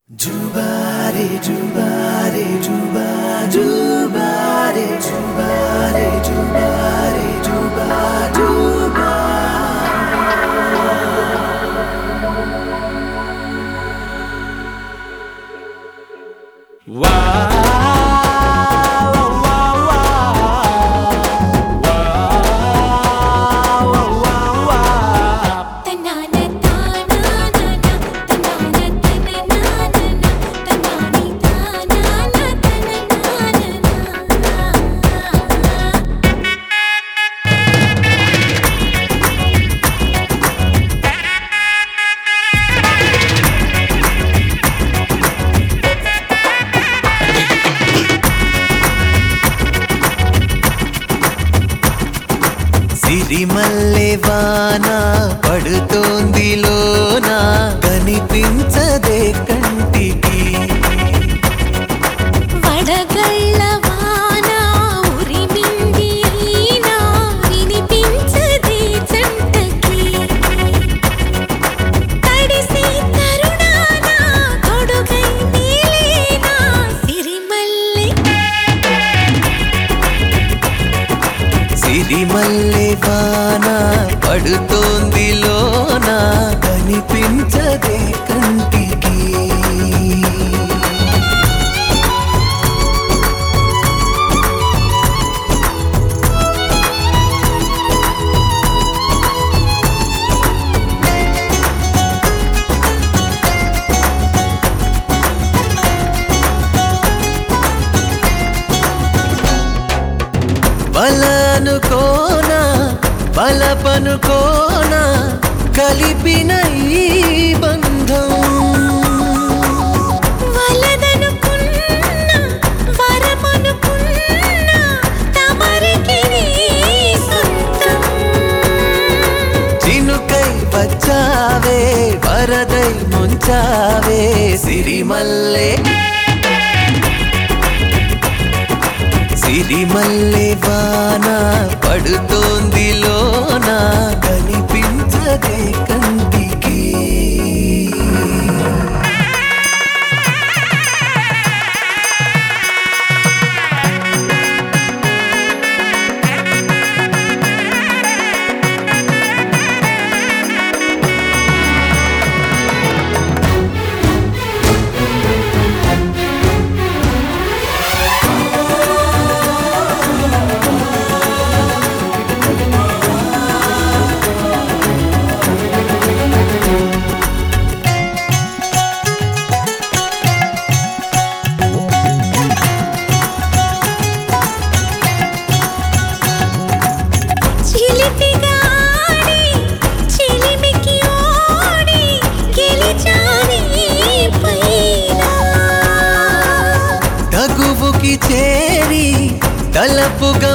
Jubare, jubare, juba, jubare, jubare, jubare, juba, juba. తనాన తానానా తనాన తననానా తనాని తానానా తననానా సిరిమల్లె వాన పడుతోంది లోన కనిపించదే కంటికి వడగళ్ళ వాన ఉరిమింది అయినా వినిపించదే జంటకి తడిసి తరుణాన కొడుకై నీలేనా సిరిమల్లె సిరిమల్లె వాన పడుతోంది లోన కనిపించదే కంటికి బలనుకోన బలపనుకోన కలిపిన ఈ బంధం వలదనుకున్నా వరమనుకున్నా తమరికి నీ సొంతం చినుకై వచ్చావే వరదై ముంచావే సిరిమల్లె సిరిమల్లె వాన పడుతోంది లోన కనిపించదే కంటికి చిలిపిగా ఆడి చిలిమికి ఓడి గెలిచాని పైన తగువుకి చేరి తలపుగా